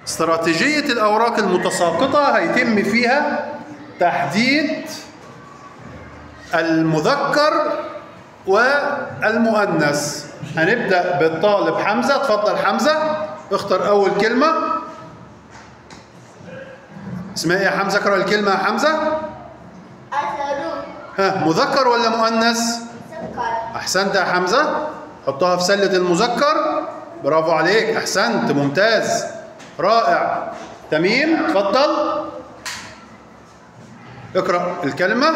استراتيجية الأوراق المتساقطة هيتم فيها تحديد المذكر والمؤنث هنبدأ بالطالب حمزة اتفضل حمزة اختر أول كلمة اسمها ايه يا حمزة اقرأ الكلمة يا حمزة أثر ها مذكر ولا مؤنث سكر احسنت يا حمزه حطها في سله المذكر برافو عليك احسنت ممتاز رائع تميم اتفضل اقرا الكلمه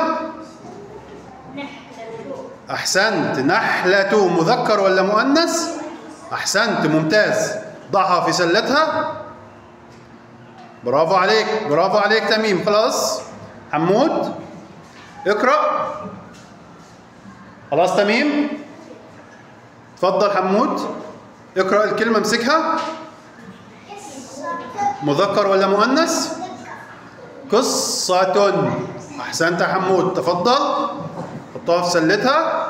احسنت نحله مذكر ولا مؤنث احسنت ممتاز ضعها في سلتها برافو عليك برافو عليك تميم خلاص حمود اقرا خلاص تميم اتفضل حمود اقرا الكلمه امسكها مذكر ولا مؤنث قصة احسنت يا حمود تفضل حطها في سلتها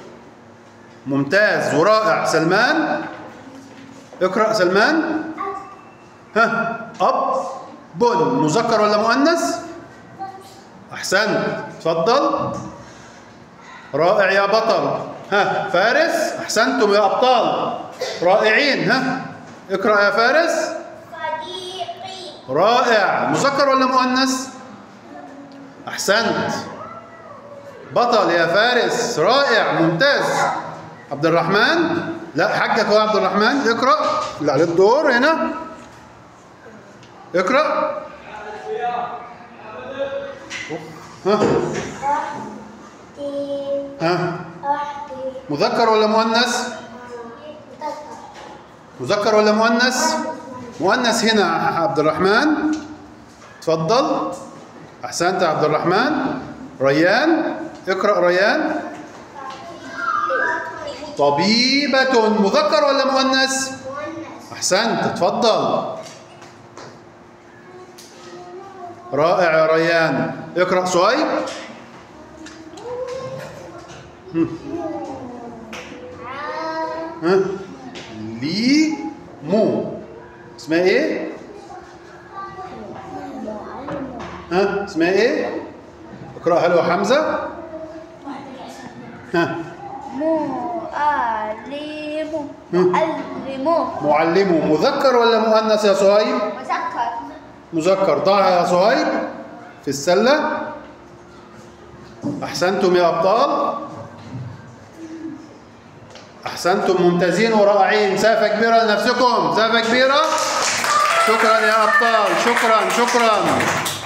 ممتاز ورائع سلمان اقرا سلمان ها اب بن مذكر ولا مؤنث احسنت اتفضل رائع يا بطل ها فارس احسنتم يا ابطال رائعين ها اقرا يا فارس صديقي رائع مذكر ولا مؤنث احسنت بطل يا فارس رائع ممتاز عبد الرحمن لا حقك هو عبد الرحمن اقرا اللي عليه الدور هنا اقرا ها أختي ها أختي مذكر ولا مؤنث مذكر ولا مؤنث مؤنث هنا يا عبد الرحمن تفضل احسنت يا عبد الرحمن ريان اقرا ريان طبيبة مذكر ولا مؤنث احسنت تفضل رائع يا ريان اقرا صهيب ها لي مو اسمها ايه ها اسمها ايه اقراها له يا حمزه ها معلم معلم معلمه مذكر ولا مؤنث يا صهيب مذكر مذكر ضعها يا صهيب في السله احسنتم يا ابطال احسنتم ممتازين ورائعين سافه كبيره لنفسكم سافه كبيره شكرا يا ابطال شكرا شكرا